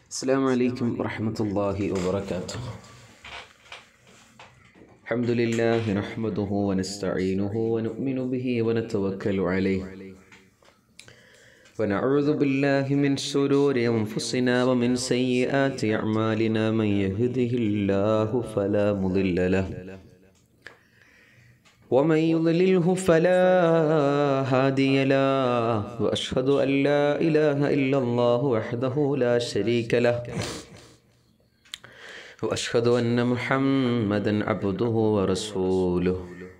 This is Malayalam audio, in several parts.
السلام عليكم ورحمة الله وبركاته الحمد لله نحمده ونستعينه ونؤمن به ونتوكل عليه ونعوذ بالله من شرور أنفسنا ومن سيئات أعمالنا من يهده الله فلا مضل له ومن يضلله فلا هادي له واشهد ان لا اله الا الله وحده لا شريك له واشهد ان محمدا عبده ورسوله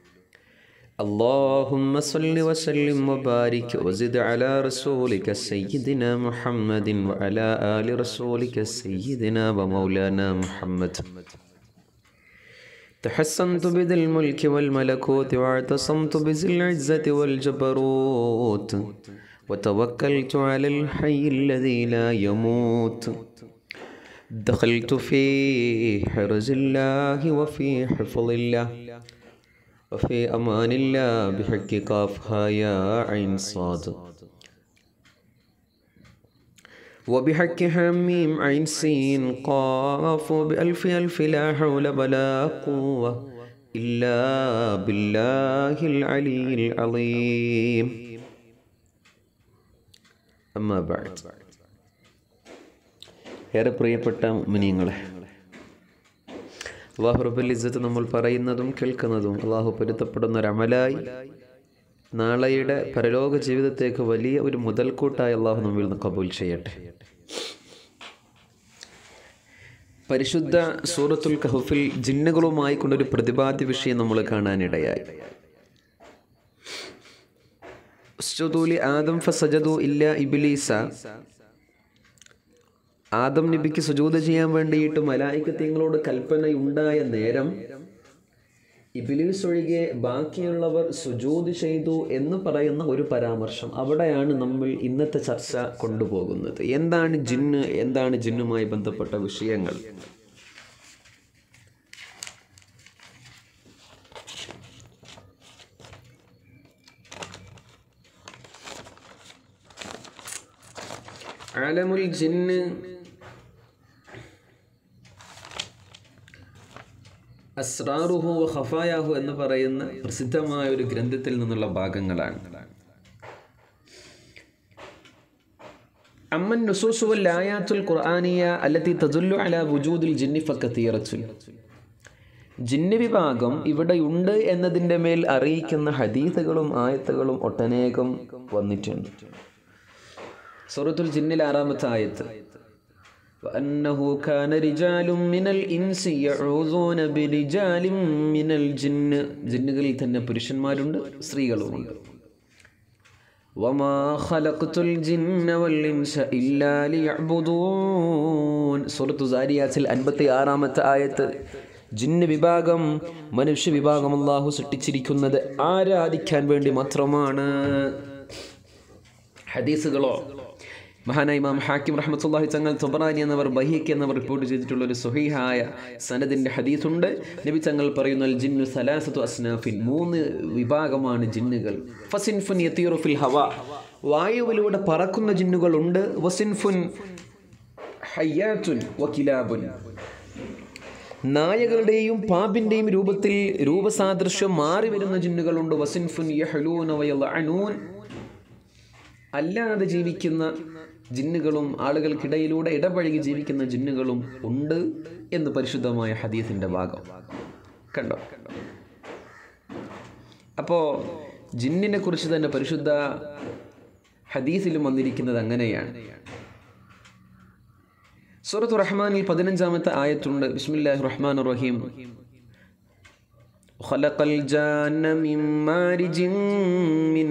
اللهم صل وسلم وبارك وزد على رسولك سيدنا محمد وعلى ال رسولك سيدنا ومولانا محمد تحسنت بذي الملك والملكوت واعتصمت بذي العزة والجبروت وتوكلت على الحي الذي لا يموت دخلت في حرز الله وفي حفظ الله وفي أمان الله بحق قافها يا عين صاد وبحق حميم عين سين قاف بألف ألف لا حول ولا قوة إلا بالله العلي العظيم أما بعد ഏറെ പ്രിയപ്പെട്ട മിനിയങ്ങളെ അള്ളാഹു റബുൽ ഇസ്സത്ത് നമ്മൾ പറയുന്നതും കേൾക്കുന്നതും അള്ളാഹു പൊരുത്തപ്പെടുന്ന ഒരു അമലായി നാളെയുടെ പരലോക ജീവിതത്തേക്ക് വലിയ ഒരു മുതൽക്കൂട്ടായി അള്ളാഹു നമ്മിൽ നിന്ന് കബൂൽ ചെയ്യട്ടെ പരിശുദ്ധ സൂറത്തുൽ കഹഫിൽ ജിന്നുകളുമായി കൊണ്ടൊരു പ്രതിപാദ്യ വിഷയം നമ്മൾ കാണാനിടയായി ഉസ്ജുദൂലി ആദം ഫസജദു ഇല്ല ഇബിലീസ ആദം നബിക്ക് സുജൂത ചെയ്യാൻ വേണ്ടിയിട്ട് മലായിക്കത്യങ്ങളോട് കൽപ്പനയുണ്ടായ നേരം ഇബിലീസ് ഒഴികെ ബാക്കിയുള്ളവർ സുജൂത് ചെയ്തു എന്ന് പറയുന്ന ഒരു പരാമർശം അവിടെയാണ് നമ്മൾ ഇന്നത്തെ ചർച്ച കൊണ്ടുപോകുന്നത് എന്താണ് ജിന്ന് എന്താണ് ജിന്നുമായി ബന്ധപ്പെട്ട വിഷയങ്ങൾ ആലമുൽ ജിന്ന് അസ്രാറുഹു ഖഫായാഹു എന്ന് പറയുന്ന പ്രസിദ്ധമായ ഒരു ഗ്രന്ഥത്തിൽ നിന്നുള്ള ഭാഗങ്ങളാണ് അമ്മൻ നുസൂസുവൽ ആയാത്തുൽ ഖുർആനിയ അല്ലത്തി തദുല്ലു അല വുജൂദിൽ ജിന്നി ഫക്കത്തീറത്തുൽ ജിന്ന് വിഭാഗം ഇവിടെയുണ്ട് എന്നതിൻ്റെ മേൽ അറിയിക്കുന്ന ഹദീസുകളും ആയത്തുകളും ഒട്ടനേകം വന്നിട്ടുണ്ട് സൂറത്തുൽ ജിന്നിൽ ആറാമത്തെ ആയത്ത് وأنه كان رجال من الإنس يعوذون برجال من الجن ജിന്നുകളിൽ തന്നെ പുരുഷന്മാരുണ്ട് സ്ത്രീകളുമുണ്ട് وما خلقت الجن والإنس إلا ليعبدون സൂറത്തു സാരിയാത്തിൽ അൻപത്തി ആറാമത്തെ ആയത്ത് ജിന്ന് വിഭാഗം മനുഷ്യ വിഭാഗം അള്ളാഹു സൃഷ്ടിച്ചിരിക്കുന്നത് ആരാധിക്കാൻ വേണ്ടി മാത്രമാണ് ഹദീസുകളോ മഹാനായ ഇമാം ഹാക്കിം റഹ്മത്തുള്ളാഹി തങ്ങൾ തൊബറാനി എന്നവർ ബഹിക്ക് എന്നവർ റിപ്പോർട്ട് ചെയ്തിട്ടുള്ള ഒരു സുഹീഹായ സനദിൻ്റെ ഹദീസുണ്ട് നബി തങ്ങൾ പറയുന്ന ജിന്നു സലാസത്തു അസ്നാഫിൻ മൂന്ന് വിഭാഗമാണ് ജിന്നുകൾ ഫസിൻഫുൻ യത്തീറുഫിൽ ഹവ വായുവിലൂടെ പറക്കുന്ന ജിന്നുകളുണ്ട് വസിൻഫുൻ ഹയ്യാത്തുൻ വക്കിലാബുൻ നായകളുടെയും പാമ്പിൻ്റെയും രൂപത്തിൽ രൂപസാദൃശ്യം മാറി വരുന്ന ജിന്നുകളുണ്ട് വസിൻഫുൻ യഹ്ലൂന വയലഅനൂൻ അല്ലാതെ ജീവിക്കുന്ന ജിന്നുകളും ആളുകൾക്കിടയിലൂടെ ഇടപഴകി ജീവിക്കുന്ന ജിന്നുകളും ഉണ്ട് എന്ന് പരിശുദ്ധമായ ഹദീസിന്റെ ഭാഗം കണ്ടോ അപ്പോൾ ജിന്നിനെ കുറിച്ച് തന്നെ പരിശുദ്ധ ഹദീസിലും വന്നിരിക്കുന്നത് അങ്ങനെയാണ് സൂറത്ത് റഹ്മാനിൽ പതിനഞ്ചാമത്തെ ആയത്തുണ്ട് ബിസ്മില്ലാഹി റഹ്മാൻ റഹീം خلق الجان من مارج من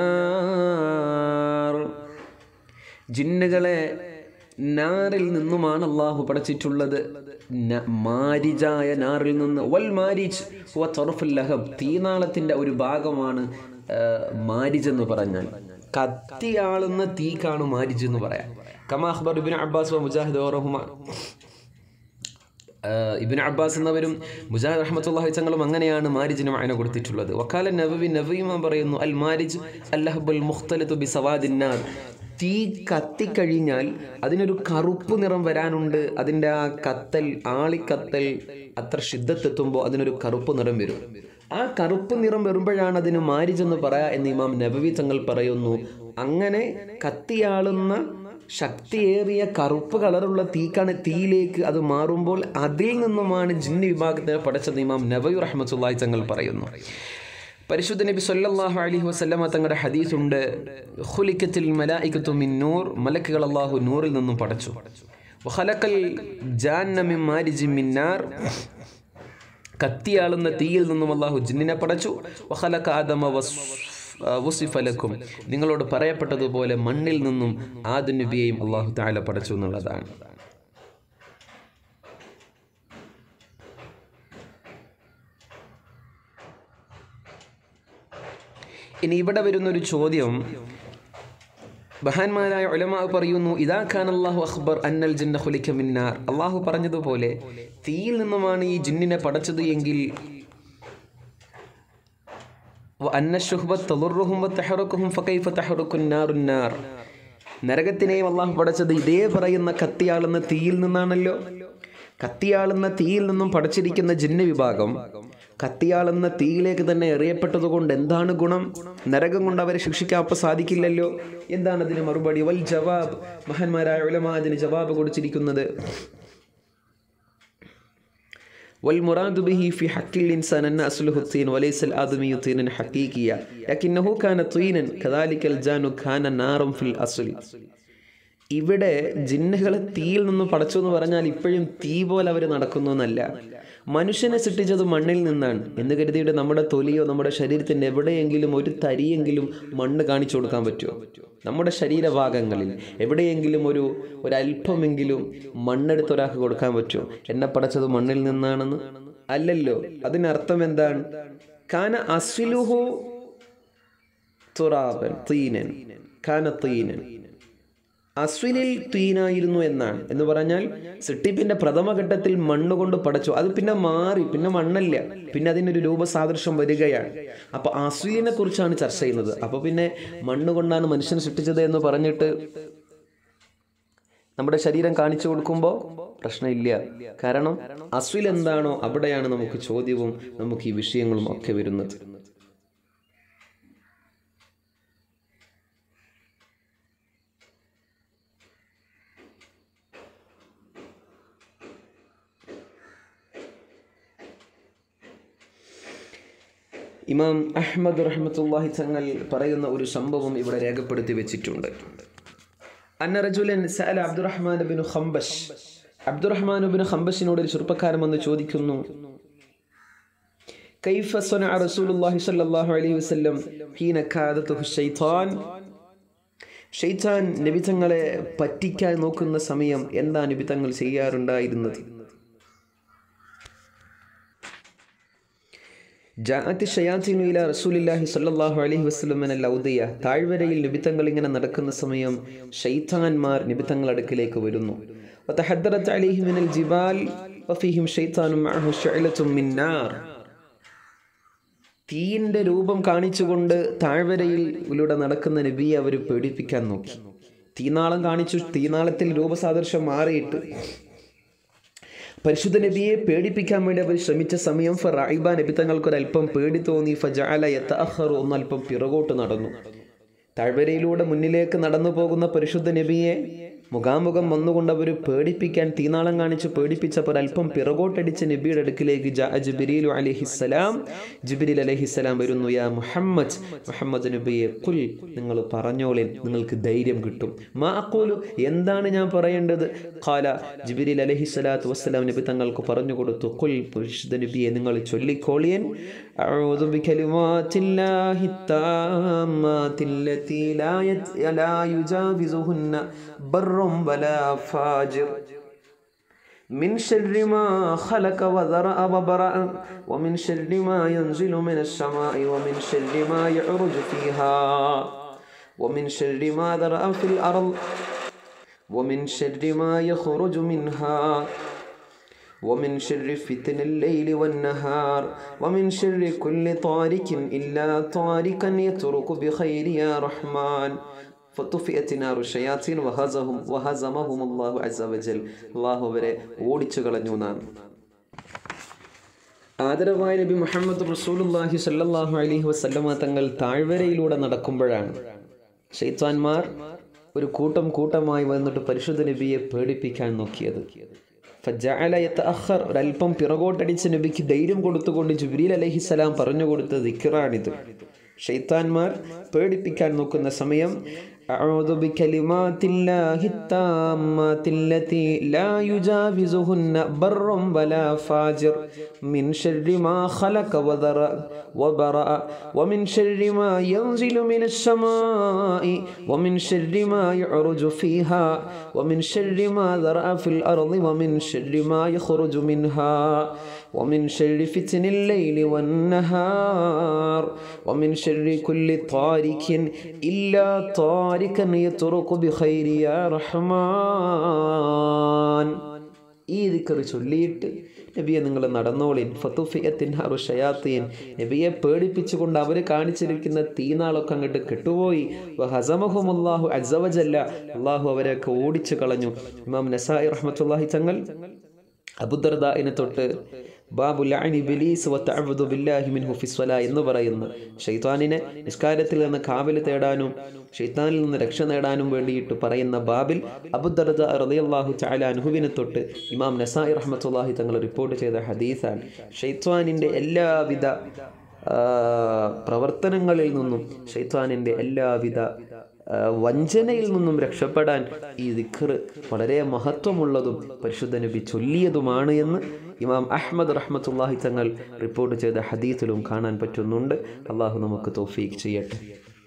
نار ജിന്നുകളെ നാറിൽ നിന്നുമാണ് അള്ളാഹു പടച്ചിട്ടുള്ളത് മാരിജായ നാറിൽ നിന്ന് വൽ മാരിജ് ലഹബ് തീനാളത്തിൻ്റെ ഒരു ഭാഗമാണ് മാരിജ് എന്ന് പറഞ്ഞാൽ കത്തിയാളുന്ന തീ കാണും മാരിജ് എന്ന് പറയാം കമാഹ്ബർ ഇബിൻ അബ്ബാസ് മുജാഹിദ് റഹ്മാൻ ഇബിൻ അബ്ബാസ് എന്നവരും മുജാഹിദ് റഹ്മത്തുള്ളാഹി തങ്ങളും അങ്ങനെയാണ് മാരിജിന് മായന കൊടുത്തിട്ടുള്ളത് വക്കാല നബവി നബിയുമാൻ പറയുന്നു അൽ മാരിജ് അല്ലഹബുൽ മുഖ്തലത്തു ബി സവാദിന്നാർ തീ കത്തിക്കഴിഞ്ഞാൽ അതിനൊരു കറുപ്പ് നിറം വരാനുണ്ട് അതിൻ്റെ ആ കത്തൽ ആളിക്കത്തൽ അത്ര ശുദ്ധത്തെത്തുമ്പോൾ അതിനൊരു കറുപ്പ് നിറം വരും ആ കറുപ്പ് നിറം വരുമ്പോഴാണ് അതിന് മാരിജെന്ന് പറയാ എന്ന് ഇമാം നബവി തങ്ങൾ പറയുന്നു അങ്ങനെ കത്തിയാളുന്ന ശക്തിയേറിയ കറുപ്പ് കളറുള്ള തീക്കാണ് തീയിലേക്ക് അത് മാറുമ്പോൾ അതിൽ നിന്നുമാണ് ജിന്ന് വിഭാഗത്തെ പഠിച്ചത് ഇമാം നബയു റഹ്മത്തുള്ളാഹി തങ്ങൾ പറയുന്നു പരിശുദ്ധ നബി സല്ലല്ലാഹു അലൈഹി വസല്ലമ തങ്ങളുടെ ഹദീസുണ്ട് ഖുലിക്കത്തിൽ മലായികത്തു മിൻ നൂർ മലക്കുകൾ അല്ലാഹു നൂറിൽ നിന്നും പടച്ചു വഖലഖൽ ജാന്ന മിൻ മാരിജിൻ മിൻ നാർ കത്തിയാളുന്ന തീയിൽ നിന്നും അല്ലാഹു ജിന്നിനെ പടച്ചു വഖലഖ ആദമ വസ് വസിഫലക്കും നിങ്ങളോട് പറയപ്പെട്ടതുപോലെ മണ്ണിൽ നിന്നും ആദം നബിയെയും അള്ളാഹു താല പടച്ചു എന്നുള്ളതാണ് ഇനി ഇവിടെ വരുന്നൊരു ചോദ്യം ബഹാന്മാരായ ഉലമാ പറയുന്നു ഇതാ ഖാൻ അള്ളാഹു അഖ്ബർ അന്നൽ ജിന്ന ഖുലിക്ക മിന്നാർ അള്ളാഹു പറഞ്ഞതുപോലെ തീയിൽ നിന്നുമാണ് ഈ ജിന്നിനെ പടച്ചത് എങ്കിൽ അന്ന ഷുഹ്ബത്ത് തളുറുഹും വതഹറുക്കുഹും ഫകൈഫ തഹറുക്കു നാറുൻ നാർ നരകത്തിനെയും അള്ളാഹു പടച്ചത് ഇതേ പറയുന്ന കത്തിയാളുന്ന തീയിൽ നിന്നാണല്ലോ കത്തിയാളുന്ന തീയിൽ നിന്നും പടച്ചിരിക്കുന്ന ജിന്ന വിഭാഗം കത്തിയാളുന്ന തീയിലേക്ക് തന്നെ എറിയപ്പെട്ടത് കൊണ്ട് എന്താണ് ഗുണം നരകം കൊണ്ട് അവരെ ശിക്ഷിക്കാൻ അപ്പൊ സാധിക്കില്ലല്ലോ എന്താണ് അതിന് മറുപടി വൽ ജവാബ് മഹാന്മാരായ ഉലമാ അതിന് ജവാബ് കൊടുത്തിരിക്കുന്നത് والمراد به في حق الإنسان أن أصله الطين وليس الآدمي طينا حقيقيا لكنه كان طينا كذلك الجان كان نارا في الأصل ഇവിടെ ജിന്നുകളെ തീയിൽ നിന്ന് പടച്ചു എന്ന് പറഞ്ഞാൽ ഇപ്പോഴും തീ പോലെ അവർ നടക്കുന്നു എന്നല്ല മനുഷ്യനെ സൃഷ്ടിച്ചത് മണ്ണിൽ നിന്നാണ് എന്ന് കരുതിയിട്ട് നമ്മുടെ തൊലിയോ നമ്മുടെ ശരീരത്തിൻ്റെ എവിടെയെങ്കിലും ഒരു തരിയെങ്കിലും മണ്ണ് കാണിച്ചു കൊടുക്കാൻ പറ്റുമോ നമ്മുടെ ശരീരഭാഗങ്ങളിൽ എവിടെയെങ്കിലും ഒരു ഒരല്പമെങ്കിലും മണ്ണെടുത്ത് ഒരാൾക്ക് കൊടുക്കാൻ പറ്റുമോ എന്നെ പടച്ചത് മണ്ണിൽ നിന്നാണെന്ന് അല്ലല്ലോ അതിനർത്ഥം എന്താണ് കാന അസ്ലുഹു തുറാബൻ തീനൻ കാന തീനൻ അസ്വിനിൽ തീനായിരുന്നു എന്നാണ് എന്ന് പറഞ്ഞാൽ സിട്ടിപ്പിന്റെ പ്രഥമഘട്ടത്തിൽ മണ്ണ് കൊണ്ട് പടച്ചു അത് പിന്നെ മാറി പിന്നെ മണ്ണല്ല പിന്നെ അതിനൊരു രൂപസാദൃശ്യം വരികയാണ് അപ്പൊ അസ്വിനെ കുറിച്ചാണ് ചർച്ച ചെയ്യുന്നത് അപ്പൊ പിന്നെ മണ്ണ് കൊണ്ടാണ് മനുഷ്യൻ സൃഷ്ടിച്ചത് എന്ന് പറഞ്ഞിട്ട് നമ്മുടെ ശരീരം കാണിച്ചു കൊടുക്കുമ്പോൾ പ്രശ്നമില്ല കാരണം അസ്വിൽ എന്താണോ അവിടെയാണ് നമുക്ക് ചോദ്യവും നമുക്ക് ഈ വിഷയങ്ങളും ഒക്കെ വരുന്നത് ഇമാം അഹമ്മദ് റഹ്മത്തുല്ലാഹി തങ്ങൾ പറയുന്ന ഒരു സംഭവം ഇവിടെ രേഖപ്പെടുത്തി വെച്ചിട്ടുണ്ട് അന്ന റജുലൻ സഅല Abdurrahman bin Khanbash Abdurrahman bin ഖംബഷിനോട് ഒരു ചെറുപ്പക്കാരൻ വന്ന് ചോദിക്കുന്നു കൈഫ സനഅ റസൂലുള്ളാഹി സ്വല്ലല്ലാഹു അലൈഹി വസല്ലം ഹീന കാദതുഹു ശൈത്താൻ ഷെയ്ത്താൻ നബിതങ്ങളെ പറ്റിക്കാൻ നോക്കുന്ന സമയം എന്താ നബിതങ്ങൾ ചെയ്യാറുണ്ടായിരുന്നത് ജാഅത്ത് ഷയാത്തിനു ഇല റസൂലില്ലാഹി സ്വല്ലല്ലാഹു അലൈഹി വസല്ലം എന്ന ലൗദിയ താഴ്വരയിൽ നിബിത്തങ്ങൾ ഇങ്ങനെ നടക്കുന്ന സമയം ഷൈത്താൻമാർ നിബിത്തങ്ങൾ അടുക്കിലേക്ക് വരുന്നു وتحدرت عليه من الجبال وفيهم شيطان معه شعلة من نار തീയിന്റെ രൂപം കാണിച്ചുകൊണ്ട് താഴ്വരയിലൂടെ നടക്കുന്ന നബിയെ അവർ പേടിപ്പിക്കാൻ നോക്കി തീനാളം കാണിച്ചു തീനാളത്തിൽ രൂപസാദൃശ്യം മാറിയിട്ട് പരിശുദ്ധ നബിയെ പേടിപ്പിക്കാൻ വേണ്ടി അവർ ശ്രമിച്ച സമയം ഫറായിബ നബി തങ്ങൾക്ക് ഒരല്പം പേടി തോന്നി ഫജാല യത്തഅഖറു ഒന്നല്പം പിറകോട്ട് നടന്നു താഴ്വരയിലൂടെ മുന്നിലേക്ക് നടന്നു പോകുന്ന പരിശുദ്ധ നബിയെ മുഖാമുഖം വന്നുകൊണ്ട് അവർ പേടിപ്പിക്കാൻ തീനാളം കാണിച്ച് പേടിപ്പിച്ചപ്പോൾ അല്പം പിറകോട്ടടിച്ച് നബിയുടെ അടുക്കിലേക്ക് ജിബിരിലു അലഹിസ്സലാം ജിബിരിൽ അലഹിസ്സലാം വരുന്നു യാ മുഹമ്മദ് മുഹമ്മദ് നബിയെ കുൽ നിങ്ങൾ പറഞ്ഞോളേൻ നിങ്ങൾക്ക് ധൈര്യം കിട്ടും മാ അക്കോലു എന്താണ് ഞാൻ പറയേണ്ടത് ഖാല ജിബിരിൽ അലഹിസ്സലാത്തു വസ്സലാം നബി തങ്ങൾക്ക് പറഞ്ഞു കൊടുത്തു കുൽ പരിശുദ്ധ നബിയെ നിങ്ങൾ ചൊല്ലിക്കോളിയൻ أعوذ بكلمات الله التامات التي لا يت... لا يجاوزهن بر ولا فاجر من شر ما خلق وذرأ وبرأ ومن شر ما ينزل من السماء ومن شر ما يعرج فيها ومن شر ما ذرأ في الأرض ومن شر ما يخرج منها ومن شر فتن الليل والنهار ومن شر كل طارق إلا طارقا يترك بخير يا رحمن ഫത്തുഫിയത്തിനാറു ഷയാത്തീൻ വഹസഹും വഹസമഹും അള്ളാഹു അസവജൽ അള്ളാഹു അവരെ ഓടിച്ചു കളഞ്ഞു നാം ആദരവായ നബി മുഹമ്മദ് റസൂലുല്ലാഹി സല്ലല്ലാഹു അലൈഹി വസല്ലമ തങ്ങൾ താഴ്വരയിലൂടെ നടക്കുമ്പോഴാണ് ഷെയ്ത്താൻമാർ ഒരു കൂട്ടം കൂട്ടമായി വന്നിട്ട് പരിശുദ്ധ നബിയെ പേടിപ്പിക്കാൻ നോക്കിയത് ഫജഅല യതഅഖർ ഒരല്പം പിറകോട്ടടിച്ച് നബിക്ക് ധൈര്യം കൊടുത്തുകൊണ്ട് ജുബ്രീൽ അലൈഹിസ്സലാം പറഞ്ഞു കൊടുത്ത ദിക്റാണിത് ഷെയ്ത്താൻമാർ പേടിപ്പിക്കാൻ നോക്കുന്ന സമയം أعوذ بكلمات الله التامات التي لا يجاوزهن بر ولا فاجر من شر ما خلق وذرأ وبرأ ومن شر ما ينزل من السماء ومن شر ما يعرج فيها ومن شر ما ذرأ في الأرض ومن شر ما يخرج منها ومن شر فتن الليل والنهار ومن شر كل طارق إلا طارقا يترك بخير يا رحمن ഈ ദിക്കറ് ചൊല്ലിയിട്ട് നബിയെ നിങ്ങൾ നടന്നോളിൻ ഫത്തുഫിയത്തിൻ ഹറു ഷയാത്തീൻ നബിയെ പേടിപ്പിച്ചുകൊണ്ട് അവർ കാണിച്ചിരിക്കുന്ന തീനാളൊക്കെ അങ്ങോട്ട് കെട്ടുപോയി ഹസമഹും അള്ളാഹു അസവജല്ല അള്ളാഹു അവരെയൊക്കെ ഓടിച്ചു കളഞ്ഞു ഇമാം നസായി റഹ്മത്തുല്ലാഹി തങ്ങൾ അബുദർദായിനെ തൊട്ട് ബാബു ലഅനി ബിലീസ് വതഅബ്ദു ബില്ലാഹി മിൻഹു ഫിസ്വല എന്ന് പറയുന്നു ഷൈത്താനിനെ നിസ്കാരത്തിൽ നിന്ന് കാവൽ തേടാനും ഷൈത്താനിൽ നിന്ന് രക്ഷ നേടാനും വേണ്ടിയിട്ട് പറയുന്ന ബാബിൽ അബുദർദ റളിയല്ലാഹു തആല അൻഹുവിനെ തൊട്ട് ഇമാം നസായി റഹ്മത്തുള്ളാഹി തങ്ങൾ റിപ്പോർട്ട് ചെയ്ത ഹദീസാണ് ഷൈത്താനിൻ്റെ എല്ലാവിധ ആ, പ്രവർത്തനങ്ങളിൽ നിന്നും ഷൈത്താനിൻ്റെ എല്ലാവിധ ആ, വഞ്ചനയിൽ നിന്നും രക്ഷപ്പെടാൻ ഈ ദിഖർ വളരെ മഹത്വമുള്ളതും പരിശുദ്ധ നബി ചൊല്ലിയതുമാണ് എന്ന് ഇമാം അഹ്മദ് റഹ്മത്തുല്ലാഹി തങ്ങൾ റിപ്പോർട്ട് ചെയ്ത ഹദീസിലും കാണാൻ പറ്റുന്നുണ്ട് അള്ളാഹു നമുക്ക് തോഫീക്ക് ചെയ്യട്ടെ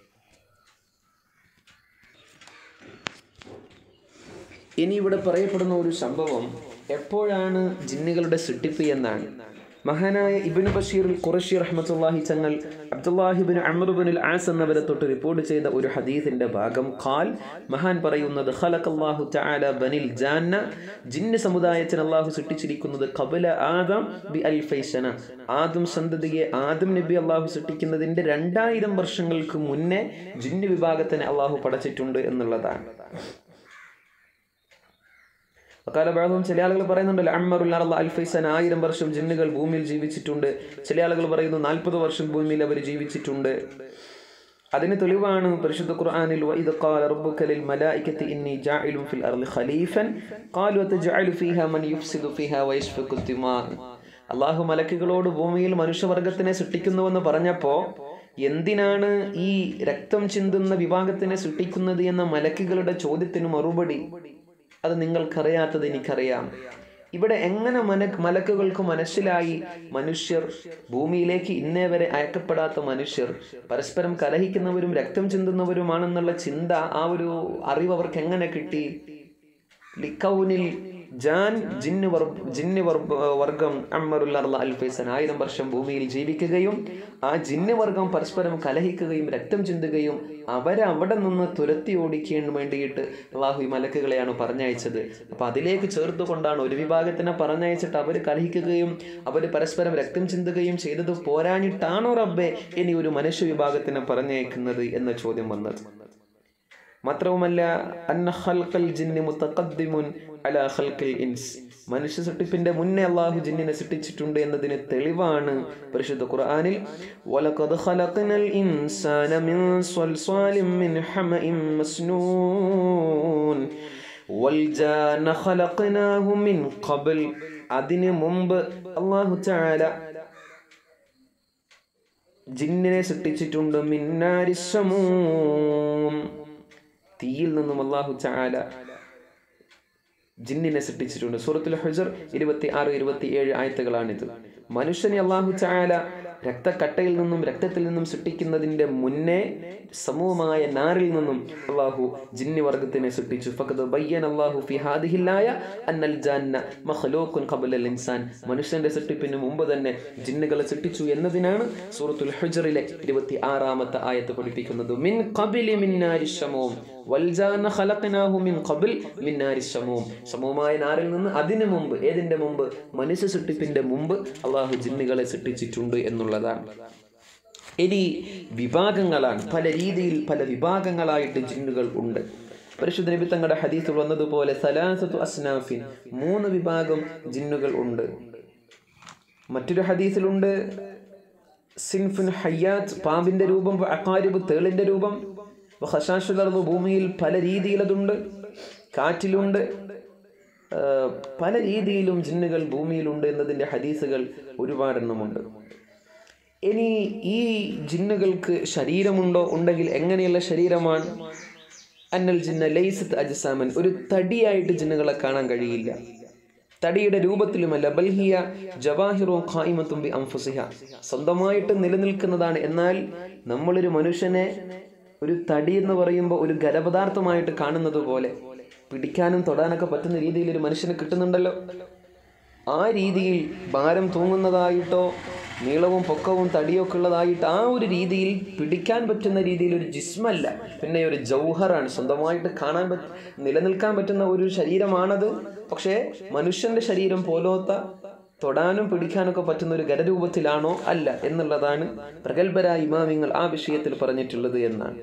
ഇനി ഇവിടെ പറയപ്പെടുന്ന ഒരു സംഭവം എപ്പോഴാണ് ജിന്നുകളുടെ സൃഷ്ടിപ്പ് എന്നാണ് മഹാനായ ഇബിനു ബഷീർ ഖുറഷി റഹ്മത്തുള്ളാഹി തങ്ങൾ അബ്ദുല്ലാഹിബിൻ അമറുബിൻ ആസ് എന്നവരെ തൊട്ട് റിപ്പോർട്ട് ചെയ്ത ഒരു ഹദീസിന്റെ ഭാഗം ഖാൽ മഹാൻ പറയുന്നത് ഖലഖല്ലാഹു തആല ബനിൽ ജാന്ന ജിന്ന് സമുദായത്തിന് അള്ളാഹു സൃഷ്ടിച്ചിരിക്കുന്നത് ഖബല ആദം ബി അൽഫൈസന ആദം സന്തതിയെ ആദം നബി അള്ളാഹു സൃഷ്ടിക്കുന്നതിന്റെ രണ്ടായിരം വർഷങ്ങൾക്ക് മുന്നേ ജിന്ന് വിഭാഗത്തിനെ അള്ളാഹു പടച്ചിട്ടുണ്ട് എന്നുള്ളതാണ് കാലഭാഗവും ചില ആളുകൾ പറയുന്നുണ്ടല്ലോ അമ്മറുൽ അർള അൽഫൈസൻ ആയിരം വർഷം ജിന്നുകൾ ഭൂമിയിൽ ജീവിച്ചിട്ടുണ്ട് ചില ആളുകൾ പറയുന്നു നാൽപ്പത് വർഷം ഭൂമിയിൽ അവർ ജീവിച്ചിട്ടുണ്ട് അതിന് തെളിവാണ് പരിശുദ്ധ ഖുർആനിൽ വഇദ ഖാല റബ്ബുക ലിൽ മലായികതി ഇന്നി ജാഇലുൻ ഫിൽ അർളി ഖലീഫൻ ഖാലു അതജഅലു ഫീഹാ മൻ യുഫ്സിദു ഫീഹാ വയസ്ഫികു ദിമാ അള്ളാഹു മലക്കുകളോട് ഭൂമിയിൽ മനുഷ്യവർഗത്തിനെ സൃഷ്ടിക്കുന്നുവെന്ന് പറഞ്ഞപ്പോ എന്തിനാണ് ഈ രക്തം ചിന്തുന്ന വിഭാഗത്തിനെ സൃഷ്ടിക്കുന്നത് എന്ന മലക്കുകളുടെ ചോദ്യത്തിന് മറുപടി അത് നിങ്ങൾക്കറിയാത്തത് എനിക്കറിയാം ഇവിടെ എങ്ങനെ മന മലക്കുകൾക്ക് മനസ്സിലായി മനുഷ്യർ ഭൂമിയിലേക്ക് ഇന്നേ വരെ അയക്കപ്പെടാത്ത മനുഷ്യർ പരസ്പരം കലഹിക്കുന്നവരും രക്തം ചിന്തുന്നവരുമാണെന്നുള്ള ചിന്ത ആ ഒരു അറിവ് അവർക്ക് എങ്ങനെ കിട്ടി ലിക്കൗനിൽ ജാൻ ജിന്ന് വർ ജിന്ന് വർ വർഗം അമ്മറുൽ അർള അൽഫൈസൻ ആയിരം വർഷം ഭൂമിയിൽ ജീവിക്കുകയും ആ ജിന്ന് വർഗം പരസ്പരം കലഹിക്കുകയും രക്തം ചിന്തുകയും അവരെ അവിടെ നിന്ന് തുരത്തി ഓടിക്കാൻ വേണ്ടിയിട്ട് അള്ളാഹു ഈ മലക്കുകളെയാണ് പറഞ്ഞയച്ചത് അപ്പൊ അതിലേക്ക് ചേർത്തുകൊണ്ടാണ് ഒരു വിഭാഗത്തിനെ പറഞ്ഞയച്ചിട്ട് അവർ കലഹിക്കുകയും അവർ പരസ്പരം രക്തം ചിന്തുകയും ചെയ്തത് പോരാഞ്ഞിട്ടാണോ റബ്ബെ ഇനി ഒരു മനുഷ്യ വിഭാഗത്തിനെ പറഞ്ഞയക്കുന്നത് എന്ന ചോദ്യം വന്നത് മാത്രവുമല്ല അന്ന ഖൽഖൽ ജിന്നി മുതഖദ്ദിമുൻ അലാ ഖൽഖിൽ ഇൻസ് മനുഷ്യ സൃഷ്ടിപ്പിന്റെ മുന്നേ അള്ളാഹു ജിന്നിനെ സൃഷ്ടിച്ചിട്ടുണ്ട് എന്നതിന് തെളിവാണ് പരിശുദ്ധ ഖുർആനിൽ വലഖദ് ഖലഖനൽ ഇൻസാന മിൻ സ്വൽസ്വാലിൻ മിൻ ഹമഇൻ മസ്നൂൻ വൽജാന ഖലഖനാഹു മിൻ ഖബൽ അതിനു മുമ്പ് അള്ളാഹു തആല ജിന്നിനെ സൃഷ്ടിച്ചിട്ടുണ്ട് മിന്നാരിസമൂം തീയിൽ നിന്നും അള്ളാഹു ചാല ജിന്നിനെ സൃഷ്ടിച്ചിട്ടുണ്ട് സൂറത്തുൽ ഹുജർ ഇരുപത്തി ആറ് ഇരുപത്തി ഏഴ് ആയത്തുകളാണിത് മനുഷ്യനെ അള്ളാഹു ചാല രക്തക്കട്ടയിൽ നിന്നും രക്തത്തിൽ നിന്നും സൃഷ്ടിക്കുന്നതിന്റെ മുന്നേ സമൂഹമായ നാരിൽ നിന്നും അള്ളാഹു ജിന്നി വർഗത്തിനെ സൃഷ്ടിച്ചു ഫഖദ് ബയ്യൻ അള്ളാഹു ഫി ഹാദിഹില്ലായ അന്നൽ ജാന്ന മഖ്ലൂഖുൻ ഖബല ഇൻസാൻ മനുഷ്യന്റെ സൃഷ്ടിപ്പിന് മുമ്പ് തന്നെ ജിന്നുകളെ സൃഷ്ടിച്ചു എന്നതിനാണ് സൂറത്തുൽ ഹുജറിലെ ഇരുപത്തി ആറാമത്തെ ആയത്ത് പഠിപ്പിക്കുന്നത് മിൻ ഖബിലി മിന്നാരി ശമൂം വൽജാന ഖലഖനാഹു മിൻ ഖബിൽ മിന്നാരി ശമൂം സമൂഹമായ നാരിൽ നിന്ന് അതിനു മുമ്പ് ഏതിന്റെ മുമ്പ് മനുഷ്യ സൃഷ്ടിപ്പിന്റെ മുമ്പ് അള്ളാഹു ജിന്നുകളെ സൃഷ്ടിച്ചിട്ടുണ്ട് എന്നുള്ളതാണ് ഇനി വിഭാഗങ്ങളാണ് പല രീതിയിൽ പല വിഭാഗങ്ങളായിട്ട് ജിന്നുകൾ ഉണ്ട് പരിശുദ്ധ നബി തങ്ങളുടെ ഹദീസിൽ വന്നതുപോലെ സലാസത്തു അസ്നാഫിൻ മൂന്ന് വിഭാഗം ജിന്നുകൾ ഉണ്ട് മറ്റൊരു ഹദീസിലുണ്ട് സിൻഫുൻ ഹയ്യാത്ത് പാമ്പിന്റെ രൂപം അക്കാരിബ് തേളിന്റെ രൂപം ഹഷാഷുലർന്ന് ഭൂമിയിൽ പല രീതിയിൽ അതുണ്ട് കാറ്റിലുണ്ട് ആ, പല രീതിയിലും ജിന്നുകൾ ഭൂമിയിലുണ്ട് എന്നതിൻ്റെ ഹദീസുകൾ ഒരുപാടെണ്ണമുണ്ട് ഇനി ഈ ജിന്നുകൾക്ക് ശരീരമുണ്ടോ ഉണ്ടെങ്കിൽ എങ്ങനെയുള്ള ശരീരമാണ് അന്നൽ ജിന്ന ലൈസത്ത് അജസാമൻ ഒരു തടിയായിട്ട് ജിന്നുകളെ കാണാൻ കഴിയില്ല തടിയുടെ രൂപത്തിലുമല്ല ബൽഹിയ ജവാഹിറോ ഖായിമത്തും ബി അംഫുസിഹ സ്വന്തമായിട്ട് നിലനിൽക്കുന്നതാണ് എന്നാൽ നമ്മളൊരു മനുഷ്യനെ ഒരു തടി എന്ന് പറയുമ്പോൾ ഒരു ഖരപദാർത്ഥമായിട്ട് കാണുന്നത് പോലെ പിടിക്കാനും തൊടാനൊക്കെ പറ്റുന്ന രീതിയിൽ ഒരു മനുഷ്യന് കിട്ടുന്നുണ്ടല്ലോ ആ രീതിയിൽ ഭാരം തൂങ്ങുന്നതായിട്ടോ നീളവും പൊക്കവും തടിയൊക്കെ ഉള്ളതായിട്ട് ആ ഒരു രീതിയിൽ പിടിക്കാൻ പറ്റുന്ന രീതിയിൽ ഒരു ജിസ്മല്ല പിന്നെ ഒരു ജൗഹറാണ് സ്വന്തമായിട്ട് കാണാൻ പറ്റ നിലനിൽക്കാൻ പറ്റുന്ന ഒരു ശരീരമാണത് പക്ഷേ മനുഷ്യന്റെ ശരീരം പോലോത്ത തൊടാനും പിടിക്കാനൊക്കെ പറ്റുന്ന ഒരു ഖരരൂപത്തിലാണോ അല്ല എന്നുള്ളതാണ് പ്രഗത്ഭരായ ഇമാമിങ്ങൾ ആ വിഷയത്തിൽ പറഞ്ഞിട്ടുള്ളത് എന്നാണ്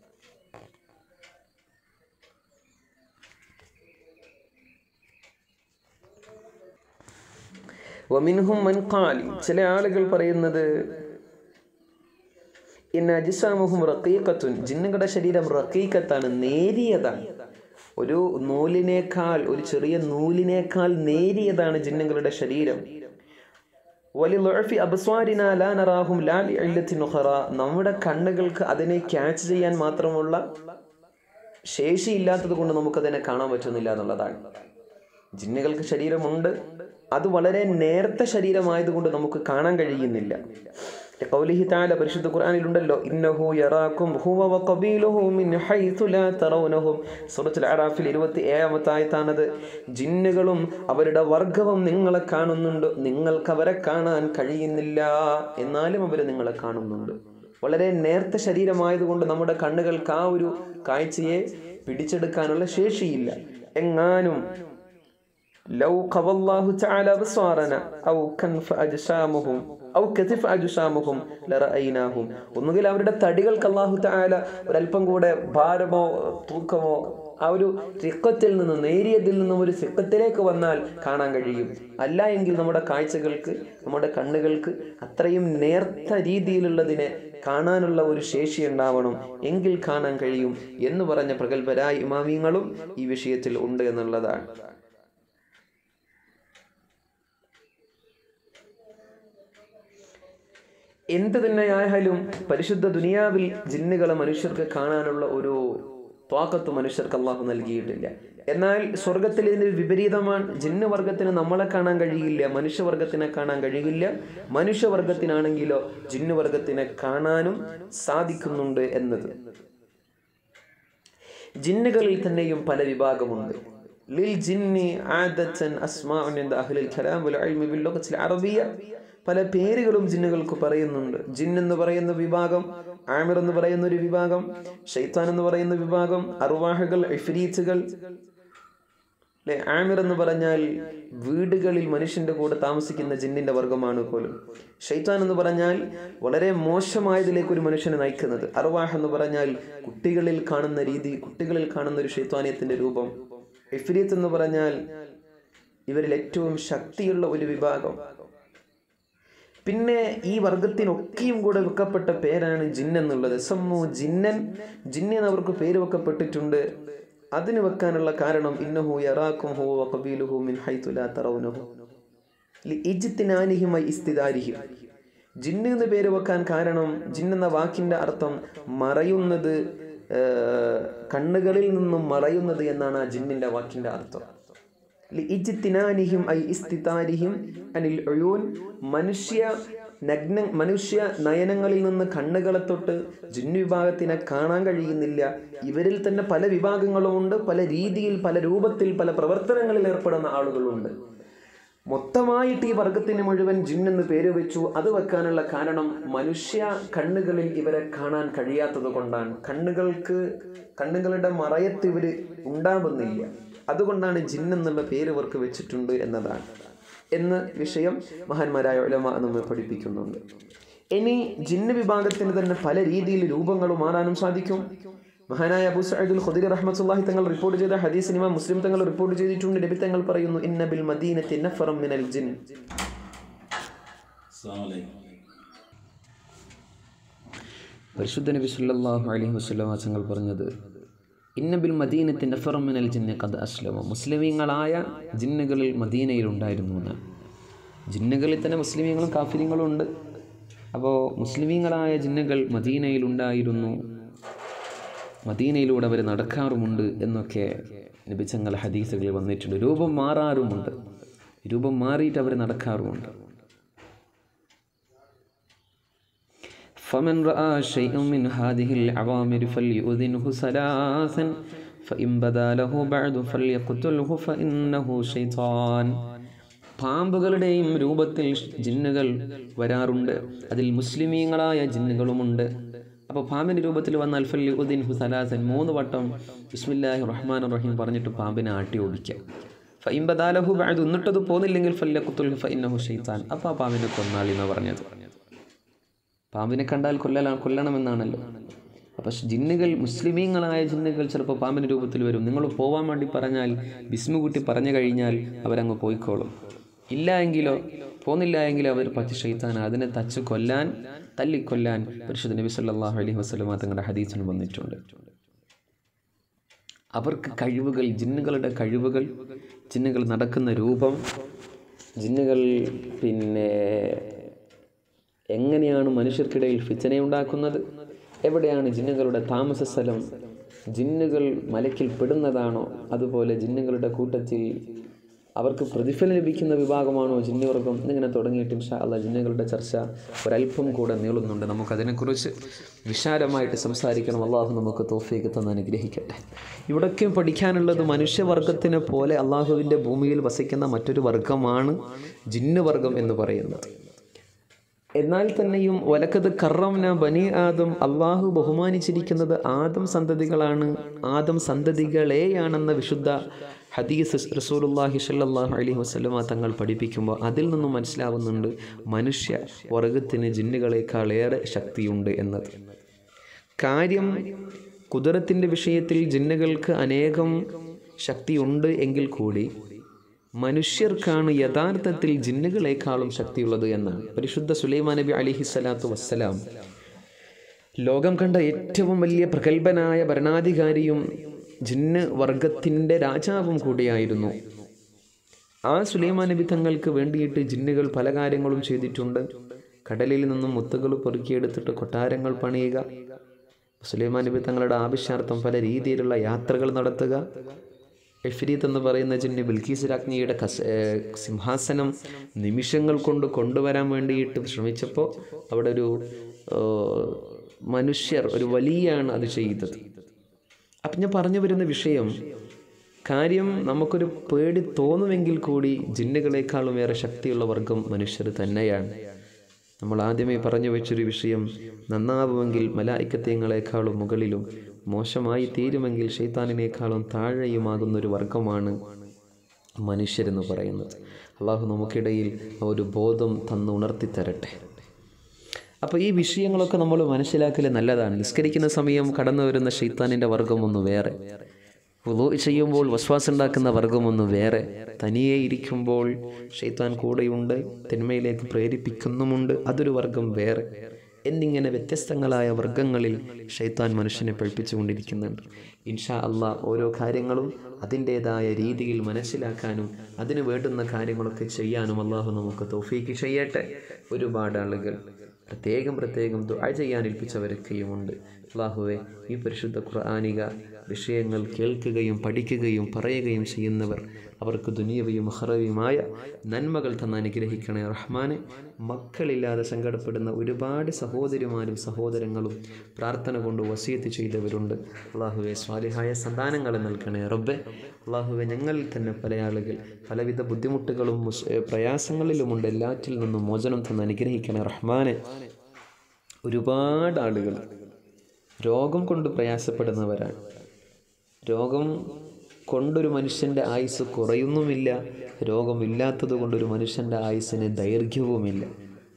വമിൻഹും മൻ ഖാൽ ചില ആളുകൾ പറയുന്നത് ഇന്ന അജിസാമുഹും റക്കീക്കത്തുൻ ജിന്നുകളുടെ ശരീരം റക്കീക്കത്താണ് നേരിയതാണ് ഒരു നൂലിനേക്കാൾ ഒരു ചെറിയ നൂലിനേക്കാൾ നേരിയതാണ് ജിന്നുകളുടെ ശരീരം വലിയ അബസ്വാരിന ലാ നറാഹും ലാ ലിഇല്ലത്തിൻ ഉഖറ നമ്മുടെ കണ്ണുകൾക്ക് അതിനെ ക്യാച്ച് ചെയ്യാൻ മാത്രമുള്ള ശേഷിയില്ലാത്തത് കൊണ്ട് നമുക്കതിനെ കാണാൻ പറ്റുന്നില്ല എന്നുള്ളതാണ് ജിന്നുകൾക്ക് ശരീരമുണ്ട് അത് വളരെ നേർത്ത ശരീരമായതുകൊണ്ട് നമുക്ക് കാണാൻ കഴിയുന്നില്ല ഖൗലിഹി തആല പരിശുദ്ധ ഖുർആനിലുണ്ടല്ലോ ഇന്നഹു യറാക്കും ഹുവ വഖബീലുഹു മിൻ ഹൈതു ലാ തറൗനഹും സൂറത്തുൽ അറാഫിൽ 27 ആയത്താണത് ജിന്നുകളും അവരുടെ വർഗവും നിങ്ങളെ കാണുന്നുണ്ട് നിങ്ങൾക്ക് അവരെ കാണാൻ കഴിയുന്നില്ല എന്നാലും അവർ നിങ്ങളെ കാണുന്നുണ്ട് വളരെ നേർത്ത ശരീരമായതുകൊണ്ട് നമ്മുടെ കണ്ണുകൾക്ക് ആ ഒരു കാഴ്ചയെ പിടിച്ചെടുക്കാനുള്ള ശേഷിയില്ല എങ്ങാനും ലൗ ഖവല്ലാഹു തആല അബ്സാറന ഔ കൻഫ അജ്സാമുഹും ഔ കതിഫ അജ്സാമുഹും ലറഅയ്നാഹും ഒന്നുകിൽ അവരുടെ തടികൾക്ക് അല്ലാഹു തആല ഒരല്പം കൂടെ ഭാരമോ തൂക്കമോ ആ ഒരു സിക്കത്തിൽ നിന്ന് നേരിയതിൽ നിന്നും ഒരു സിക്കത്തിലേക്ക് വന്നാൽ കാണാൻ കഴിയും അല്ല എങ്കിൽ നമ്മുടെ കാഴ്ചകൾക്ക് നമ്മുടെ കണ്ണുകൾക്ക് അത്രയും നേർത്ത രീതിയിലുള്ളതിനെ കാണാനുള്ള ഒരു ശേഷി ഉണ്ടാവണം എങ്കിൽ കാണാൻ കഴിയും എന്ന് പറഞ്ഞ പ്രഗത്ഭരായ ഇമാമിയങ്ങളും ഈ വിഷയത്തിൽ ഉണ്ട് എന്നുള്ളതാണ് എന്ത് തന്നെയായാലും പരിശുദ്ധ ദുനിയാവിൽ ജിന്നുകളെ മനുഷ്യർക്ക് കാണാനുള്ള ഒരു ത്വാക്കത്ത് മനുഷ്യർക്ക് അള്ളാഹു നൽകിയിട്ടില്ല എന്നാൽ സ്വർഗത്തിൽ ഇതിന് വിപരീതമാണ് ജിന്ന് വർഗത്തിന് നമ്മളെ കാണാൻ കഴിയില്ല മനുഷ്യവർഗത്തിനെ കാണാൻ കഴിയില്ല മനുഷ്യവർഗത്തിനാണെങ്കിലോ ജിന്ന് വർഗത്തിനെ കാണാനും സാധിക്കുന്നുണ്ട് എന്നത് ജിന്നുകളിൽ തന്നെയും പല വിഭാഗമുണ്ട് ലിൽ ജിന്നി ആദത്തൻ അസ്മാഉൻ ഇൻദ അഹ്ലിൽ കലാം വൽ ഇൽമി ബിൽ ലുഗത്തിൽ അറബിയ പല പേരുകളും ജിന്നുകൾക്ക് പറയുന്നുണ്ട് ജിൻ എന്ന് പറയുന്ന വിഭാഗം ആമിർ എന്ന് പറയുന്ന ഒരു വിഭാഗം ഷെയ്ത്താൻ എന്ന് പറയുന്ന വിഭാഗം അറുവാഹുകൾ ഇഫ്രീത്തുകൾ അല്ലെ ആമിർ എന്ന് പറഞ്ഞാൽ വീടുകളിൽ മനുഷ്യന്റെ കൂടെ താമസിക്കുന്ന ജിന്നിന്റെ വർഗമാണ് പോലും ഷെയ്ത്താൻ എന്ന് പറഞ്ഞാൽ വളരെ മോശമായതിലേക്ക് ഒരു മനുഷ്യനെ നയിക്കുന്നത് അറുവാഹ് എന്ന് പറഞ്ഞാൽ കുട്ടികളിൽ കാണുന്ന രീതി കുട്ടികളിൽ കാണുന്ന ഒരു ഷെയ്ത്താനിയത്തിന്റെ രൂപം ഇഫ്രീത്ത് എന്ന് പറഞ്ഞാൽ ഇവരിൽ ഏറ്റവും ശക്തിയുള്ള ഒരു വിഭാഗം പിന്നെ ഈ വർഗത്തിനൊക്കെയും കൂടെ വെക്കപ്പെട്ട പേരാണ് ജിൻ എന്നുള്ളത് സമ്മു ജിന്നൻ ജിന്ന് എന്ന് അവർക്ക് പേര് വെക്കപ്പെട്ടിട്ടുണ്ട് അതിന് വെക്കാനുള്ള കാരണം ഇന്നഹു യറാക്കും ഹു വഖബീലുഹു മിൻ ഹൈതു ലാ തറൗനഹു ലിഇജ്തിനാനിഹിം ഇസ്തിദാരിഹിം ജിന്ന് എന്ന് പേര് വെക്കാൻ കാരണം ജിൻ എന്ന വാക്കിന്റെ അർത്ഥം മറയുന്നത് ഏർ, കണ്ണുകളിൽ നിന്നും മറയുന്നത് എന്നാണ് ആ ജിന്നിന്റെ വാക്കിന്റെ അർത്ഥം ലിഇജ്തിനാനിഹിം ഐ ഇസ്തിതാരിഹിം അനിൽ ഉയൂൻ മനുഷ്യ നഗ്ന മനുഷ്യ നയനങ്ങളിൽ നിന്ന് കണ്ണുകളെ തൊട്ട് ജിന്നു വിഭാഗത്തിനെ കാണാൻ കഴിയുന്നില്ല ഇവരിൽ തന്നെ പല വിഭാഗങ്ങളുമുണ്ട് പല രീതിയിൽ പല രൂപത്തിൽ പല പ്രവർത്തനങ്ങളിൽ ഏർപ്പെടുന്ന ആളുകളുണ്ട് മൊത്തമായിട്ട് ഈ വർഗത്തിന് മുഴുവൻ ജിൻ എന്ന് പേര് വെച്ചു അത് വെക്കാനുള്ള കാരണം മനുഷ്യ കണ്ണുകളിൽ ഇവരെ കാണാൻ കഴിയാത്തത് കൊണ്ടാണ് കണ്ണുകൾക്ക് കണ്ണുകളുടെ മറയത്ത് ഇവര് ഉണ്ടാവുന്നില്ല അതുകൊണ്ടാണ് ജിൻ എന്നുള്ള പേര് ഇവർക്ക് വെച്ചിട്ടുണ്ട് എന്നതാണ് എന്ന് വിഷയം മഹാന്മാരായ ഉലമ നമ്മെ പഠിപ്പിക്കുന്നുണ്ട് ഇനി ജിന്ന് വിഭാഗത്തിന് തന്നെ പല രീതിയിൽ രൂപങ്ങൾ മാറാനും സാധിക്കും മഹാനായ അബൂ സഈദുൽ ഖുദരി റഹ്മത്തുള്ളാഹി തങ്ങൾ റിപ്പോർട്ട് ചെയ്ത ഹദീസ് ഇമാം മുസ്ലിം തങ്ങൾ റിപ്പോർട്ട് ചെയ്തിട്ടുണ്ട് നബി തങ്ങൾ പറയുന്നു ഇന്ന ബിൽ മദീനത്തി നഫറം മിനൽ ജിൻ അസ്സലാമു അലൈക്കും പരിശുദ്ധ നബി സല്ലല്ലാഹു അലൈഹി വസല്ലം തങ്ങൾ പറഞ്ഞത് ഇന്ന ബിൽ മദീനത്തി നഫറം മിനൽ ജിന്ന് ഖദ് അസ്ലമ മുസ്ലിമീങ്ങളായ ജിന്നുകളിൽ മദീനയിൽ ഉണ്ടായിരുന്നു എന്നാണ് ജിന്നുകളിൽ തന്നെ മുസ്ലിമീങ്ങളും കാഫിര്യങ്ങളും ഉണ്ട് അപ്പോൾ മുസ്ലിമീങ്ങളായ ജിന്നുകൾ മദീനയിൽ ഉണ്ടായിരുന്നു മദീനയിലൂടെ അവർ നടക്കാറുമുണ്ട് എന്നൊക്കെ നബിച്ചങ്ങൾ ഹദീസുകളിൽ വന്നിട്ടുണ്ട് രൂപം മാറാറുമുണ്ട് രൂപം മാറിയിട്ട് അവർ നടക്കാറുമുണ്ട് فمن رأى شيئا من هذه العوامر فليؤذنه ثلاثا فإن بدا له بعد فليقتله فإنه شيطان പാമ്പുകളുടെയും രൂപത്തിൽ ജിന്നുകൾ വരാറുണ്ട് അതിൽ മുസ്ലിമീങ്ങളായ ജിന്നുകളുമുണ്ട് അപ്പോൾ പാമ്പിൻ്റെ രൂപത്തിൽ വന്നാൽ ഫല്ലി ഉദ്ദീൻ ഹുസലാസൻ മൂന്ന് വട്ടം ബിസ്മില്ലാഹി റഹ്മാൻ റഹീം പറഞ്ഞിട്ട് പാമ്പിനെ ആട്ടി ഓടിക്കുക ഫൈംബദാലഹു ബാദ് എന്നിട്ടത് പോകുന്നില്ലെങ്കിൽ ഫല്ലഖുത്തുൽ ഫൈനഹു ഷെയ്ത്താൻ അപ്പോൾ ആ പാമ്പിനെ കൊന്നാളി എന്ന് പറഞ്ഞത് പാമ്പിനെ കണ്ടാൽ കൊല്ലല കൊല്ലണമെന്നാണല്ലോ അപ്പോൾ ജിന്നുകൾ മുസ്ലിമീങ്ങളായ ജിന്നുകൾ ചിലപ്പോൾ പാമ്പിൻ്റെ രൂപത്തിൽ വരും നിങ്ങൾ പോവാൻ വേണ്ടി പറഞ്ഞാൽ ബിസ്മു കൂട്ടി പറഞ്ഞു കഴിഞ്ഞാൽ അവരങ്ങ് പോയിക്കോളും ഇല്ല എങ്കിലോ പോന്നില്ല എങ്കിലോ അവർ പച്ച ഷെയ്ത്താൻ അതിനെ തച്ച് കൊല്ലാൻ തല്ലിക്കൊല്ലാൻ പരിശുദ്ധ നബി സല്ലല്ലാഹു അലൈഹി വസല്ലമ തങ്ങളുടെ ഹദീസിന് വന്നിട്ടുണ്ട് അവർക്ക് കഴിവുകൾ ജിന്നുകളുടെ കഴിവുകൾ ജിന്നുകൾ നടക്കുന്ന രൂപം ജിന്നുകൾ പിന്നെ എങ്ങനെയാണ് മനുഷ്യർക്കിടയിൽ ഫിച്ചനയുണ്ടാക്കുന്നത് എവിടെയാണ് ജിന്നുകളുടെ താമസ സ്ഥലം ജിന്നുകൾ മലക്കിൽ പെടുന്നതാണോ അതുപോലെ ജിന്നുകളുടെ കൂട്ടത്തിൽ അവർക്ക് പ്രതിഫലം ലഭിക്കുന്ന വിഭാഗമാണോ ജിന്നുവർഗം എന്നിങ്ങനെ തുടങ്ങിയിട്ട് ഇൻഷാ അല്ല ജിന്നുകളുടെ ചർച്ച ഒരല്പം കൂടെ നീളുന്നുണ്ട് നമുക്കതിനെക്കുറിച്ച് വിശാലമായിട്ട് സംസാരിക്കണം അള്ളാഹു നമുക്ക് തോഫീക്ക് തന്ന് അനുഗ്രഹിക്കട്ടെ ഇവിടൊക്കെ പഠിക്കാനുള്ളത് മനുഷ്യവർഗത്തിനെ പോലെ അള്ളാഹുവിൻ്റെ ഭൂമിയിൽ വസിക്കുന്ന മറ്റൊരു വർഗമാണ് ജിന്ന് വർഗം എന്ന് പറയുന്നത് എന്നാൽ തന്നെയും വലക്കത് കറംന ബനി ആദം അള്ളാഹു ബഹുമാനിച്ചിരിക്കുന്നത് ആദം സന്തതികളാണ് ആദം സന്തതികളെയാണെന്ന വിശുദ്ധ ഹദീസ് റസൂലുല്ലാഹി ഷല്ലല്ലാഹു അലൈഹി വസല്ലമ തങ്ങൾ പഠിപ്പിക്കുമ്പോൾ അതിൽ നിന്നും മനസ്സിലാവുന്നുണ്ട് മനുഷ്യ വർഗത്തിന് ജിന്നുകളേക്കാൾ ഏറെ ശക്തിയുണ്ട് എന്നത് കാര്യം കുതിരത്തിൻ്റെ വിഷയത്തിൽ ജിന്നുകൾക്ക് അനേകം ശക്തിയുണ്ട് എങ്കിൽ കൂടി മനുഷ്യർക്കാണ് യഥാർത്ഥത്തിൽ ജിന്നുകളെക്കാളും ശക്തിയുള്ളത് എന്നാണ് പരിശുദ്ധ സുലൈമാൻ നബി അലിഹി സ്വലാത്തു വസ്സലാം ലോകം കണ്ട ഏറ്റവും വലിയ പ്രഗത്ഭനായ ഭരണാധികാരിയും ജിന്ന് വർഗത്തിൻ്റെ രാജാവും കൂടിയായിരുന്നു ആ സുലൈമാൻ നബി തങ്ങൾക്ക് വേണ്ടിയിട്ട് ജിന്നുകൾ പല കാര്യങ്ങളും ചെയ്തിട്ടുണ്ട് കടലിൽ നിന്നും മുത്തുകൾ പെറുക്കിയെടുത്തിട്ട് കൊട്ടാരങ്ങൾ പണിയുക സുലൈമാൻ നബി തങ്ങളുടെ ആവശ്യാർത്ഥം പല രീതിയിലുള്ള യാത്രകൾ നടത്തുക എഫ്രീത്ത് എന്ന് പറയുന്ന ജിന്ന് ബിൽക്കീസ് രാജ്ഞിയുടെ കസ ഏർ സിംഹാസനം നിമിഷങ്ങൾ കൊണ്ട് കൊണ്ടുവരാൻ വേണ്ടിയിട്ട് ശ്രമിച്ചപ്പോൾ അവിടെ ഒരു ഏർ, മനുഷ്യർ ഒരു വലിയാണ് അത് ചെയ്തത് അപ്പം ഞാൻ പറഞ്ഞു വരുന്ന വിഷയം കാര്യം നമുക്കൊരു പേടി തോന്നുമെങ്കിൽ കൂടി ജിന്നുകളെക്കാളും ഏറെ ശക്തിയുള്ള വർഗം മനുഷ്യർ തന്നെയാണ് നമ്മൾ ആദ്യമേ പറഞ്ഞു വെച്ചൊരു വിഷയം നന്നാവുമെങ്കിൽ മലായിക്കത്യങ്ങളെക്കാളും മുകളിലും മോശമായി തീരുമെങ്കിൽ ഷെയ്ത്താനിനേക്കാളും താഴെയുമാകുന്ന ഒരു വർഗമാണ് മനുഷ്യരെന്ന് പറയുന്നത് അള്ളാഹു നമുക്കിടയിൽ ആ ഒരു ബോധം തന്ന് ഉണർത്തി തരട്ടെ അപ്പോൾ ഈ വിഷയങ്ങളൊക്കെ നമ്മൾ മനസ്സിലാക്കൽ നല്ലതാണ് നിസ്കരിക്കുന്ന സമയം കടന്നു വരുന്ന ഷെയ്ത്താനിൻ്റെ വർഗം ഒന്ന് വേറെ വുളു ചെയ്യുമ്പോൾ വസ്വാസം ഉണ്ടാക്കുന്ന വർഗം ഒന്ന് വേറെ തനിയെ ഇരിക്കുമ്പോൾ ഷെയ്ത്താൻ കൂടെയുണ്ട് തിന്മയിലേക്ക് പ്രേരിപ്പിക്കുന്നുമുണ്ട് അതൊരു വർഗം വേറെ എന്നിങ്ങനെ വ്യത്യസ്തങ്ങളായ വർഗങ്ങളിൽ ഷെയ്ത്താൻ മനുഷ്യനെ പഴിപ്പിച്ചുകൊണ്ടിരിക്കുന്നുണ്ട് ഇൻഷാ അള്ളാഹ് ഓരോ കാര്യങ്ങളും അതിൻ്റേതായ രീതിയിൽ മനസ്സിലാക്കാനും അതിന് വേണ്ടുന്ന കാര്യങ്ങളൊക്കെ ചെയ്യാനും അള്ളാഹു നമുക്ക് തോഫീക്ക് ചെയ്യട്ടെ ഒരുപാട് ആളുകൾ പ്രത്യേകം പ്രത്യേകം ദുആ ചെയ്യാൻ ഏൽപ്പിച്ചവരൊക്കെയുമുണ്ട് അള്ളാഹുവെ ഈ പരിശുദ്ധ ഖുർആാനിക വിഷയങ്ങൾ കേൾക്കുകയും പഠിക്കുകയും പറയുകയും ചെയ്യുന്നവർ അവർക്ക് ദുനിയവയും ഹറവിയുമായ നന്മകൾ തന്ന് അനുഗ്രഹിക്കണേ റഹ്മാനെ മക്കളില്ലാതെ സങ്കടപ്പെടുന്ന ഒരുപാട് സഹോദരിമാരും സഹോദരങ്ങളും പ്രാർത്ഥന കൊണ്ട് വസീയത്ത് ചെയ്തവരുണ്ട് അള്ളാഹുവെ സ്വാലിഹായ സന്താനങ്ങൾ നൽകണേ റബ്ബെ അള്ളാഹുവെ ഞങ്ങളിൽ തന്നെ പല ആളുകൾ പലവിധ ബുദ്ധിമുട്ടുകളും മുസ്- ഏ, പ്രയാസങ്ങളിലുമുണ്ട് എല്ലാറ്റിൽ നിന്നും മോചനം തന്ന് അനുഗ്രഹിക്കണേ റഹ്മാനെ ഒരുപാട് ആളുകൾ രോഗം കൊണ്ട് പ്രയാസപ്പെടുന്നവരാണ് രോഗം കൊണ്ടൊരു മനുഷ്യൻ്റെ ആയുസ് കുറയുന്നുമില്ല രോഗമില്ലാത്തത് കൊണ്ടൊരു മനുഷ്യൻ്റെ ആയുസ്സിന് ദൈർഘ്യവുമില്ല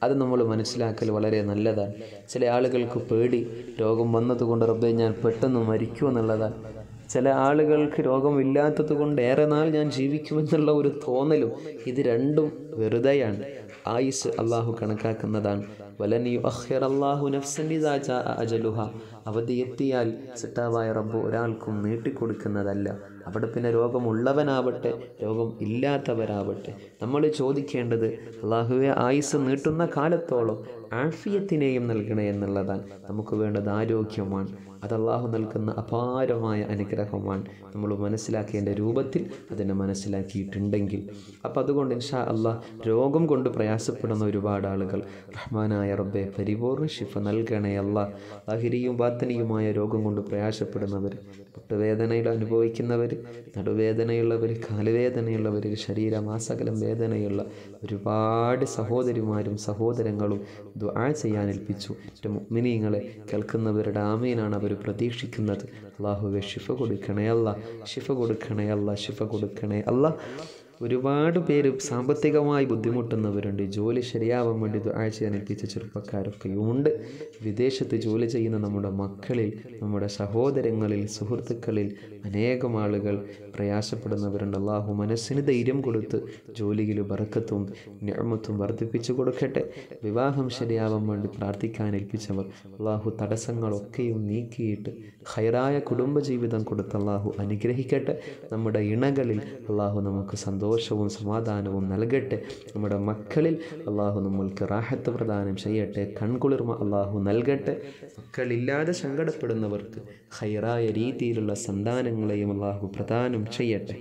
അത് നമ്മൾ മനസ്സിലാക്കൽ വളരെ നല്ലതാണ് ചില ആളുകൾക്ക് പേടി രോഗം വന്നതുകൊണ്ട് റബ്ബെ ഞാൻ പെട്ടെന്ന് മരിക്കൂ എന്നുള്ളതാണ് ചില ആളുകൾക്ക് രോഗമില്ലാത്തത് കൊണ്ട് ഏറെ നാൾ ഞാൻ ജീവിക്കുമെന്നുള്ള ഒരു തോന്നലും ഇത് രണ്ടും വെറുതെയാണ് ആയുസ് അള്ളാഹു കണക്കാക്കുന്നതാണ് വലൻ യുഅഖിർ അല്ലാഹു നഫ്സൻ ഇദാ ജാഅ അജലുഹ അവധി എത്തിയാൽ സിട്ടാവായ റബ്ബ് ഒരാൾക്കും നീട്ടിക്കൊടുക്കുന്നതല്ല അവിടെ പിന്നെ രോഗമുള്ളവനാവട്ടെ രോഗം ഇല്ലാത്തവരാവട്ടെ നമ്മൾ ചോദിക്കേണ്ടത് അള്ളാഹുവെ ആയുസ് നീട്ടുന്ന കാലത്തോളം ആഫിയത്തിനെയും നൽകണേ എന്നുള്ളതാണ് നമുക്ക് വേണ്ടത് ആരോഗ്യമാണ് അത് അള്ളാഹു നൽകുന്ന അപാരമായ അനുഗ്രഹമാണ് നമ്മൾ മനസ്സിലാക്കേണ്ട രൂപത്തിൽ അതിനെ മനസ്സിലാക്കിയിട്ടുണ്ടെങ്കിൽ അപ്പം അതുകൊണ്ട് ഇൻഷാ അള്ളാഹ് രോഗം കൊണ്ട് പ്രയാസപ്പെടുന്ന ഒരുപാട് ആളുകൾ റഹ്മാനായ റബ്ബെ പരിപൂർണ്ണ ശിഫ നൽകണേ അള്ളാഹ് അഹിരിയും ബാത്തനിയുമായ രോഗം കൊണ്ട് പ്രയാസപ്പെടുന്നവർ മുട്ടുവേദനയിൽ അനുഭവിക്കുന്നവർ നടുവേദനയുള്ളവർ കാലുവേദനയുള്ളവർ ശരീരമാസകലം വേദനയുള്ള ഒരുപാട് സഹോദരിമാരും സഹോദരങ്ങളും ദുആ ചെയ്യാൻ ഏൽപ്പിച്ചു എൻ്റെ മുഅ്മിനീങ്ങളെ കേൾക്കുന്നവരുടെ ആമീനാണ് അവർ പ്രതീക്ഷിക്കുന്നത് അള്ളാഹുവെ ഷിഫ കൊടുക്കണേ അല്ല ഷിഫ കൊടുക്കണേ അല്ല ഷിഫ കൊടുക്കണേ അല്ല ഒരുപാട് പേര് സാമ്പത്തികമായി ബുദ്ധിമുട്ടുന്നവരുണ്ട് ജോലി ശരിയാവാൻ വേണ്ടി ദുആ ചെയ്യാൻ ഏൽപ്പിച്ച ചെറുപ്പക്കാരൊക്കെയുമുണ്ട് വിദേശത്ത് ജോലി ചെയ്യുന്ന നമ്മുടെ മക്കളിൽ നമ്മുടെ സഹോദരങ്ങളിൽ സുഹൃത്തുക്കളിൽ അനേകം ആളുകൾ പ്രയാസപ്പെടുന്നവരുണ്ട് അള്ളാഹു മനസ്സിന് ധൈര്യം കൊടുത്ത് ജോലിയിൽ ബറക്കത്തും ഞമത്തും വർദ്ധിപ്പിച്ചു കൊടുക്കട്ടെ വിവാഹം ശരിയാവാൻ വേണ്ടി പ്രാർത്ഥിക്കാൻ ഏൽപ്പിച്ചവർ അള്ളാഹു തടസ്സങ്ങളൊക്കെയും നീക്കിയിട്ട് ഹൈറായ കുടുംബജീവിതം കൊടുത്ത് അള്ളാഹു അനുഗ്രഹിക്കട്ടെ നമ്മുടെ ഇണകളിൽ അള്ളാഹു നമുക്ക് സന്തോഷവും സമാധാനവും നൽകട്ടെ നമ്മുടെ മക്കളിൽ അള്ളാഹു നമ്മൾക്ക് റാഹത്ത് പ്രദാനം ചെയ്യട്ടെ കൺകുളിർമ അള്ളാഹു നൽകട്ടെ മക്കളില്ലാതെ സങ്കടപ്പെടുന്നവർക്ക് ഹൈറായ രീതിയിലുള്ള സന്താനങ്ങളെയും അള്ളാഹു പ്രദാനം ചെയ്യട്ടെ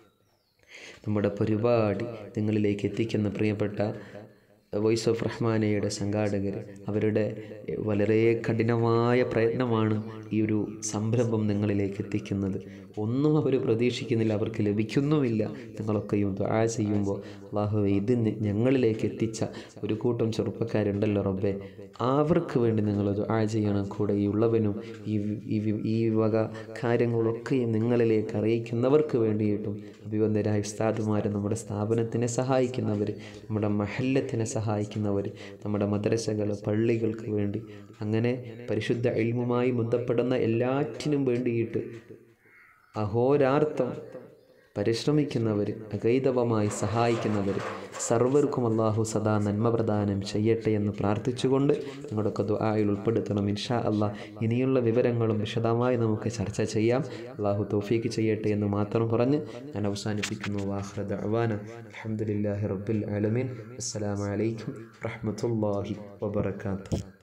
നമ്മുടെ പരിപാടി നിങ്ങളിലേക്ക് എത്തിക്കുന്ന പ്രിയപ്പെട്ട വോയിസ് ഓഫ് റഹ്മാനയുടെ സംഘാടകർ അവരുടെ വളരെ കഠിനമായ പ്രയത്നമാണ് ഈ ഒരു സംരംഭം നിങ്ങളിലേക്ക് എത്തിക്കുന്നത് ഒന്നും അവർ പ്രതീക്ഷിക്കുന്നില്ല അവർക്ക് ലഭിക്കുന്നുമില്ല നിങ്ങളൊക്കെയും ദുആ ചെയ്യുമ്പോൾ അള്ളാഹു ഇത് നി- ഞങ്ങളിലേക്ക് എത്തിച്ച ഒരു കൂട്ടം ചെറുപ്പക്കാരുണ്ടല്ലോ റബ്ബെ അവർക്ക് വേണ്ടി നിങ്ങൾ ദുആ ചെയ്യണം കൂടെ ഈ ഉള്ളവനും ഈ ഈ ഈ വക കാര്യങ്ങളൊക്കെയും നിങ്ങളിലേക്ക് അറിയിക്കുന്നവർക്ക് വേണ്ടിയിട്ടും അഭിവന്ദരായ ഉസ്താദുമാർ നമ്മുടെ സ്ഥാപനത്തിനെ സഹായിക്കുന്നവർ നമ്മുടെ മഹല്ലത്തിനെ സഹായിക്കുന്നവർ നമ്മുടെ മദ്രസകൾ പള്ളികൾക്ക് വേണ്ടി അങ്ങനെ പരിശുദ്ധ ഇൽമുമായി ബന്ധപ്പെടുന്ന എല്ലാറ്റിനും വേണ്ടിയിട്ട് അഹോരാർത്ഥം പരിശ്രമിക്കുന്നവർ അഗൈതവമായി സഹായിക്കുന്നവർ സർവർക്കും അള്ളാഹു സദാ നന്മ പ്രദാനം ചെയ്യട്ടെ എന്ന് പ്രാർത്ഥിച്ചുകൊണ്ട് നിങ്ങളുടെയൊക്കെ ദുആയിൽ ഉൾപ്പെടുത്തണം ഇൻഷാ അള്ളാഹ് ഇനിയുള്ള വിവരങ്ങളും വിശദമായി നമുക്ക് ചർച്ച ചെയ്യാം അള്ളാഹു തൗഫീക്ക് ചെയ്യട്ടെ എന്ന് മാത്രം പറഞ്ഞ് ഞാൻ അവസാനിപ്പിക്കുന്നു വാഹ്റ ദഅ്വാന അൽഹംദുലില്ലാഹി റബ്ബിൽ ആലമീൻ അസ്സലാമു അലൈക്കും റഹ്മത്തുള്ളാഹി വബറകാതുഹു